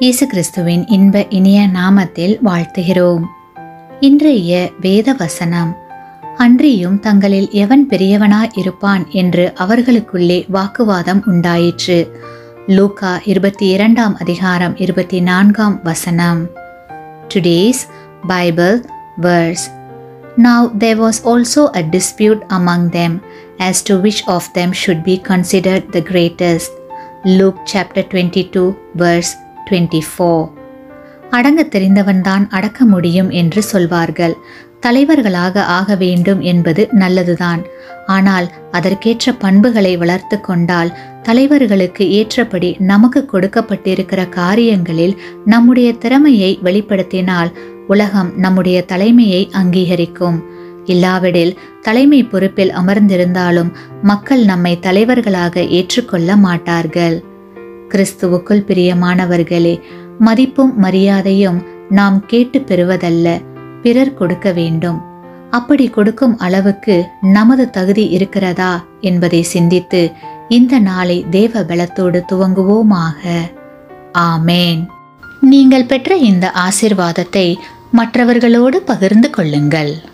இயேசு கிறிஸ்துவின் இன்ப இனிய நாமத்தில் வாழ்த்துகிறோம் இன்றைய வேத வசனம் அன்றியும் தங்களில் எவன் பெரியவனாய் இருப்பான் என்று அவர்களுக்குள்ளே வாக்குவாதம் உண்டாயிற்று லூகா இருபத்தி இரண்டாம் அதிகாரம் இருபத்தி நான்காம் வசனம் today's Bible verse Now there was also a dispute among them as to which of them should be considered the greatest. Luke chapter 22 verse 24 அடங்க தெரிந்தவன்தான் அடக்க முடியும் என்று சொல்வார்கள் தலைவர்களாக ஆக வேண்டும் என்பது நல்லதுதான் ஆனால் அதற்கேற்ற பண்புகளை வளர்த்து கொண்டால் தலைவர்களுக்கு ஏற்றபடி நமக்கு கொடுக்கப்பட்டிருக்கிற காரியங்களில் நம்முடைய திறமையை வெளிப்படுத்தினால் உலகம் நம்முடைய தலைமையை அங்கீகரிக்கும் இல்லாவிடில் தலைமை பொறுப்பில் அமர்ந்திருந்தாலும் மக்கள் நம்மை தலைவர்களாக ஏற்றுக்கொள்ள மாட்டார்கள் கிறிஸ்துவுக்குள் பிரியமானவர்களே மதிப்பும் மரியாதையும் நாம் கேட்டு பெறுவதல்ல பிறர் கொடுக்க வேண்டும் அப்படி கொடுக்கும் அளவுக்கு நமது தகுதி இருக்கிறதா என்பதை சிந்தித்து இந்த நாளை தேவ பலத்தோடு துவங்குவோமாக ஆமேன் நீங்கள் பெற்ற இந்த ஆசிர்வாதத்தை மற்றவர்களோடு பகிர்ந்து கொள்ளுங்கள்